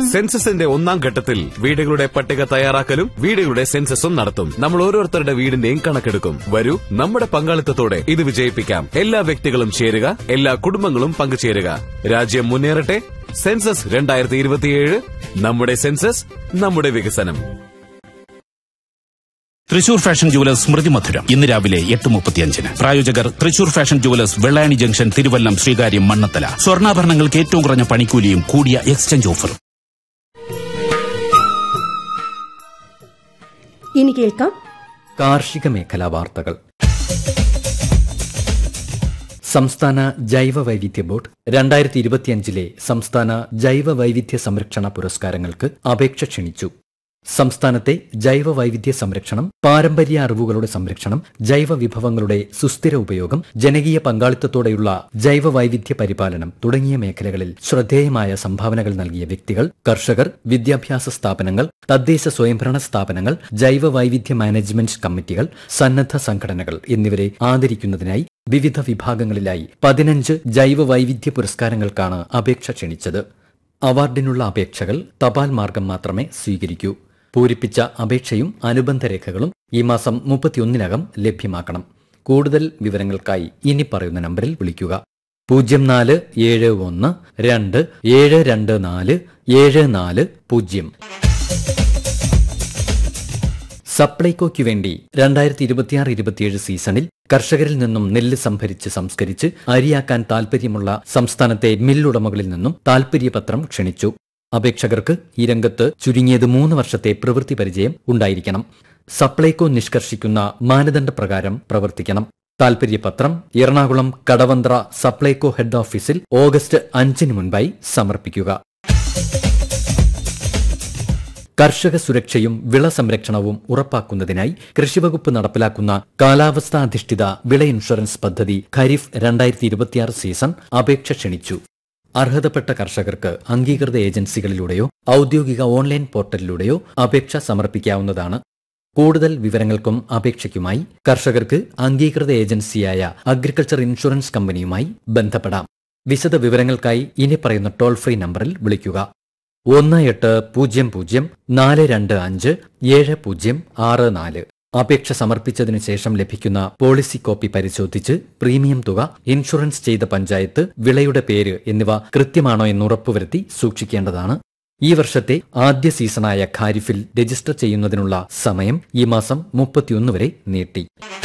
സെൻസസിന്റെ ഒന്നാം ഘട്ടത്തിൽ വീടുകളുടെ പട്ടിക തയ്യാറാക്കലും വീടുകളുടെ സെൻസസും നടത്തും നമ്മൾ ഓരോരുത്തരുടെ വീടിന്റെയും കണക്കെടുക്കും വരൂ നമ്മുടെ പങ്കാളിത്തത്തോടെ ഇത് വിജയിപ്പിക്കാം എല്ലാ വ്യക്തികളും ചേരുക എല്ലാ കുടുംബങ്ങളും പങ്കുചേരുക രാജ്യം മുന്നേറട്ടെ സെൻസസ് രണ്ടായിരത്തി ഇരുപത്തിയേഴ് നമ്മുടെ സെൻസസ് നമ്മുടെ വികസനം തൃശൂർ ഫാഷൻ ജുവലേഴ്സ് സ്മൃതി മധുരം ഇന്ന് രാവിലെ എട്ട് മുപ്പത്തിയഞ്ചിന് പ്രായോജകർ Thrissur fashion jewellers Vellayani junction Thiruvallam Sreekaryam Mannathala സ്വർണ്ണാഭരണങ്ങൾക്ക് ഏറ്റവും കുറഞ്ഞ പണിക്കൂലിയും കൂടിയ എക്സ്ചേഞ്ച് ഓഫറും ഇനി കേൾക്കാം കാർഷിക മേഖലാ വാർത്തകൾ സംസ്ഥാന ജൈവ വൈവിധ്യ ബോർഡ് രണ്ടായിരത്തി ഇരുപത്തിയഞ്ചിലെ സംസ്ഥാന ജൈവ വൈവിധ്യ സംരക്ഷണ പുരസ്കാരങ്ങൾക്ക് അപേക്ഷ ക്ഷണിച്ചു സംസ്ഥാനത്തെ ജൈവ വൈവിധ്യ സംരക്ഷണം പാരമ്പര്യ അറിവുകളുടെ സംരക്ഷണം ജൈവ വിഭവങ്ങളുടെ സുസ്ഥിര ഉപയോഗം ജനകീയ പങ്കാളിത്തത്തോടെയുള്ള ജൈവ വൈവിധ്യ പരിപാലനം തുടങ്ങിയ മേഖലകളിൽ ശ്രദ്ധേയമായ സംഭാവനകൾ നൽകിയ വ്യക്തികൾ കർഷകർ വിദ്യാഭ്യാസ സ്ഥാപനങ്ങൾ തദ്ദേശ സ്വയംഭരണ സ്ഥാപനങ്ങൾ ജൈവ വൈവിധ്യ മാനേജ്മെന്റ് കമ്മിറ്റികൾ സന്നദ്ധ സംഘടനകൾ എന്നിവരെ ആദരിക്കുന്നതിനായി വിവിധ വിഭാഗങ്ങളിലായി പതിനഞ്ച് ജൈവ വൈവിധ്യ പുരസ്കാരങ്ങൾക്കാണ് അപേക്ഷ ക്ഷണിച്ചത് അവാർഡിനുള്ള അപേക്ഷകൾ തപാൽ മാർഗം മാത്രമേ സ്വീകരിക്കൂ പൂരിപ്പിച്ച അപേക്ഷയും അനുബന്ധ രേഖകളും ഈ മാസം മുപ്പത്തിയൊന്നിനകം ലഭ്യമാക്കണം കൂടുതൽ വിവരങ്ങൾക്കായി ഇനി പറയുന്ന നമ്പറിൽ വിളിക്കുക പൂജ്യം നാല് ഏഴ് ഒന്ന് രണ്ട് ഏഴ് രണ്ട് നാല് ഏഴ് നാല് പൂജ്യം സപ്ലൈകോയ്ക്കു വേണ്ടി രണ്ടായിരത്തി ഇരുപത്തിയാറ് ഇരുപത്തിയേഴ് സീസണിൽ കർഷകരിൽ നിന്നും നെല്ല് സംഭരിച്ച് സംസ്കരിച്ച് അരിയാക്കാൻ താൽപര്യമുള്ള സംസ്ഥാനത്തെ മില്ലുടമകളിൽ നിന്നും താൽപര്യപത്രം ക്ഷണിച്ചു അപേക്ഷകർക്ക് ഈ രംഗത്ത് ചുരുങ്ങിയത് മൂന്ന് വർഷത്തെ പ്രവൃത്തി പരിചയം ഉണ്ടായിരിക്കണം സപ്ലൈകോ നിഷ്കർഷിക്കുന്ന മാനദണ്ഡപ്രകാരം പ്രവർത്തിക്കണം താൽപര്യപത്രം എറണാകുളം കടവന്ത്ര സപ്ലൈകോ ഹെഡ് ഓഫീസിൽ ഓഗസ്റ്റ് അഞ്ചിന് മുൻപായി സമർപ്പിക്കുക കർഷക സുരക്ഷയും വിള സംരക്ഷണവും ഉറപ്പാക്കുന്നതിനായി കൃഷിവകുപ്പ് നടപ്പിലാക്കുന്ന കാലാവസ്ഥാധിഷ്ഠിത വിള ഇൻഷുറൻസ് പദ്ധതി ഖരീഫ് രണ്ടായിരത്തി ഇരുപത്തിയാറ് സീസൺ അപേക്ഷ ക്ഷണിച്ചു അർഹതപ്പെട്ട കർഷകർക്ക് അംഗീകൃത ഏജൻസികളിലൂടെയോ ഔദ്യോഗിക ഓൺലൈൻ പോർട്ടലിലൂടെയോ അപേക്ഷ സമർപ്പിക്കാവുന്നതാണ് കൂടുതൽ വിവരങ്ങൾക്കും അപേക്ഷയ്ക്കുമായി കർഷകർക്ക് അംഗീകൃത ഏജൻസിയായ അഗ്രികൾച്ചർ ഇൻഷുറൻസ് കമ്പനിയുമായി ബന്ധപ്പെടാം വിശദ വിവരങ്ങൾക്കായി ഇനി പറയുന്ന ടോൾ ഫ്രീ നമ്പറിൽ വിളിക്കുക ഒന്ന് എട്ട് പൂജ്യം പൂജ്യം നാല് രണ്ട് അഞ്ച് ഏഴ് പൂജ്യം ആറ് നാല് അപേക്ഷ സമർപ്പിച്ചതിനു ശേഷം ലഭിക്കുന്ന പോളിസി കോപ്പി പരിശോധിച്ച് പ്രീമിയം തുക ഇൻഷുറൻസ് ചെയ്ത പഞ്ചായത്ത് വിളയുടെ പേര് എന്നിവ കൃത്യമാണോ എന്ന് ഉറപ്പുവരുത്തി സൂക്ഷിക്കേണ്ടതാണ് ഈ വർഷത്തെ ആദ്യ സീസണായ ഖാരിഫിൽ രജിസ്റ്റർ ചെയ്യുന്നതിനുള്ള സമയം ഈ മാസം മുപ്പത്തിയൊന്ന് വരെ നീട്ടി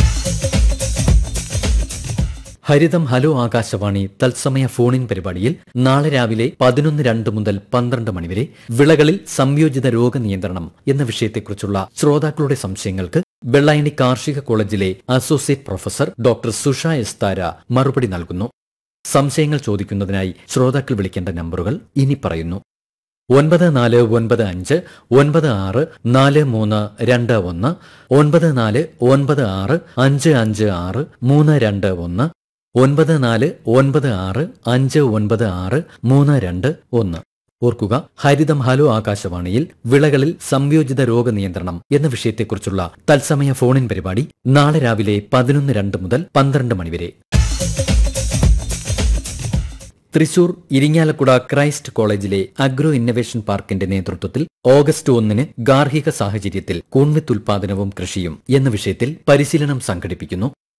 ഹരിതം ഹലോ ആകാശവാണി തത്സമയ ഫോണിൻ പരിപാടിയിൽ നാളെ രാവിലെ പതിനൊന്ന് രണ്ട് മുതൽ പന്ത്രണ്ട് മണിവരെ വിളകളിൽ സംയോജിത രോഗനിയന്ത്രണം എന്ന വിഷയത്തെക്കുറിച്ചുള്ള ശ്രോതാക്കളുടെ സംശയങ്ങൾക്ക് വെള്ളായണി കാർഷിക കോളേജിലെ അസോസിയേറ്റ് പ്രൊഫസർ ഡോക്ടർ സുഷ എസ്താര മറുപടി നൽകുന്നു സംശയങ്ങൾ ചോദിക്കുന്നതിനായി ശ്രോതാക്കൾ വിളിക്കേണ്ട നമ്പറുകൾ ഇനി പറയുന്നു ഒൻപത് നാല് ഒൻപത് അഞ്ച് ഒൻപത് ആറ് നാല് മൂന്ന് രണ്ട് ഒന്ന് ഒൻപത് നാല് ഒൻപത് ആറ് അഞ്ച് അഞ്ച് ആറ് മൂന്ന് രണ്ട് ഒന്ന് ഒൻപത് നാല് ഒൻപത് ആറ് അഞ്ച് ഒൻപത് ആറ് മൂന്ന് രണ്ട് ഒന്ന് ഓർക്കുക ഹരിതം ഹലോ ആകാശവാണിയിൽ വിളകളിൽ സംയോജിത രോഗനിയന്ത്രണം എന്ന വിഷയത്തെക്കുറിച്ചുള്ള തത്സമയ ഫോണിൻ പരിപാടി നാളെ രാവിലെ പതിനൊന്ന് രണ്ട് മുതൽ പന്ത്രണ്ട് മണിവരെ തൃശൂർ ഇരിങ്ങാലക്കുട ക്രൈസ്റ്റ് കോളേജിലെ അഗ്രോ ഇന്നവേഷൻ പാർക്കിന്റെ നേതൃത്വത്തിൽ ഓഗസ്റ്റ് ഒന്നിന് ഗാർഹിക സാഹചര്യത്തിൽ കൂൺവിത്ത് ഉൽപാദനവും കൃഷിയും എന്ന വിഷയത്തിൽ പരിശീലനം സംഘടിപ്പിക്കുന്നു